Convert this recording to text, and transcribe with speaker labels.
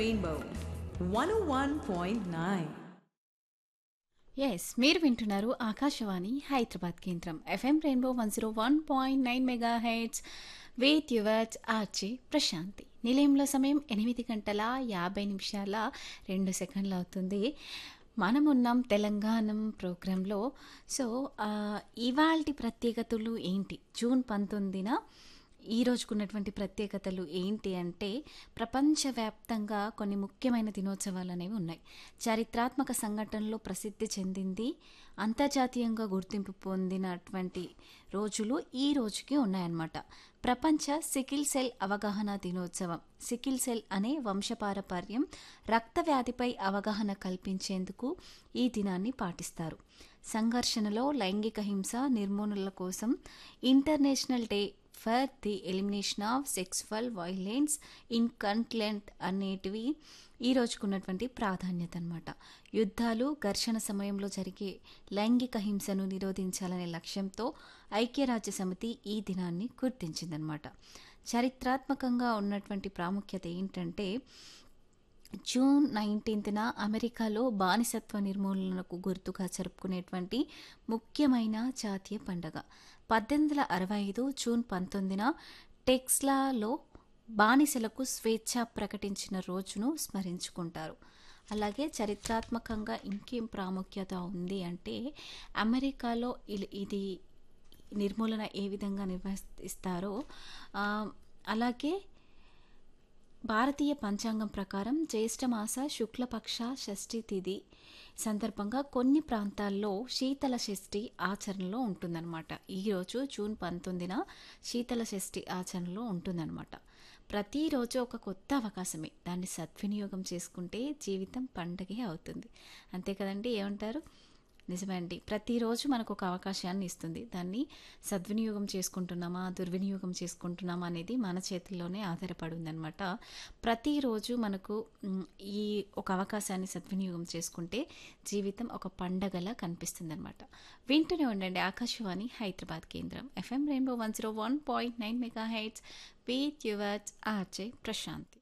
Speaker 1: Rainbow 101.9.
Speaker 2: Yes మీరు వింటున్నారు ఆకాశవాణి హైదరాబాద్ కేంద్రం FM rainbow one zero one point nine mega heads with yours RJ Prashanti నిలయంలో సమయం ఎనిమిది గంటల యాభై నిమిషాల రెండు సెకండ్లు అవుతుంది మనమున్నాం తెలంగాణ ప్రోగ్రాంలో సో ఇవాల్టి ప్రత్యేకతలు ఏంటి జూన్ పంతొమ్మిదిన ఈ రోజుకున్నటువంటి ప్రత్యేకతలు ఏంటి అంటే ప్రపంచవ్యాప్తంగా కొన్ని ముఖ్యమైన దినోత్సవాలు అనేవి ఉన్నాయి చారిత్రాత్మక సంఘటనలో ప్రసిద్ధి చెందింది అంతర్జాతీయంగా గుర్తింపు పొందినటువంటి రోజులు ఈ రోజుకి ఉన్నాయన్నమాట ప్రపంచ సికిల్ సెల్ అవగాహన దినోత్సవం సికిల్ సెల్ అనే వంశపారపర్యం రక్త వ్యాధిపై అవగాహన కల్పించేందుకు ఈ దినాన్ని పాటిస్తారు సంఘర్షణలో లైంగిక హింస నిర్మూలన కోసం international day for the elimination of sexual violence in conflict అనేటివి ఈ రోజుకున్నటువంటి ప్రాధాన్యత అనమాట యుద్ధాలు ఘర్షణ సమయంలో జరిగే లైంగిక హింసను నిరోధించాలనే లక్ష్యంతో ఐక్యరాజ్య సమితి ఈ దినాన్ని గుర్తించిందనమాట చారిత్రాత్మకంగా ఉన్నటువంటి ప్రాముఖ్యత ఏంటంటే జూన్ నైన్టీన్త్న అమెరికాలో బానిసత్వ నిర్మూలనకు గుర్తుగా జరుపుకునేటువంటి ముఖ్యమైన జాతీయ పండగ పద్దెనిమిది వందల అరవై ఐదు జూన్ పంతొమ్మిదిన టెక్స్లాలో బానిసలకు స్వేచ్ఛ ప్రకటించిన రోజును స్మరించుకుంటారు అలాగే చరిత్రాత్మకంగా ఇంకేం ప్రాముఖ్యత ఉంది అంటే అమెరికాలో ఇల్- ఇది నిర్మూలన ఏ విధంగా నిర్వహిస్తారో ఆ, అలాగే భారతీయ పంచాంగం ప్రకారం జ్యేష్ఠమాస శుక్లపక్ష షష్ఠి తిథి సందర్భంగా కొన్ని ప్రాంతాల్లో శీతల షష్ఠి ఆచరణలో ఉంటుందన్నమాట ఈరోజు జూన్ పంతొమ్మిదిన శీతల షష్ఠి ఆచరణలో ఉంటుందన్నమాట ప్రతిరోజు ఒక కొత్త అవకాశమే దాన్ని సద్వినియోగం చేసుకుంటే జీవితం పండగే అవుతుంది అంతే కదండి ఏమంటారు నిజమే అండి ప్రతిరోజు మనకు ఒక అవకాశాన్ని ఇస్తుంది దాన్ని సద్వినియోగం చేసుకుంటున్నామా దుర్వినియోగం చేసుకుంటున్నామా అనేది మన చేతుల్లోనే ఆధారపడి ఉందన్నమాట ప్రతిరోజు మనకు మ్, ఈ ఒక అవకాశాన్ని సద్వినియోగం చేసుకుంటే జీవితం ఒక పండగలా కనిపిస్తుంది అనమాట వింటూనే ఉండండి ఆకాశవాణి హైదరాబాద్ కేంద్రం FM rainbow one zero one point nine mega heights with yours RJ Prashanti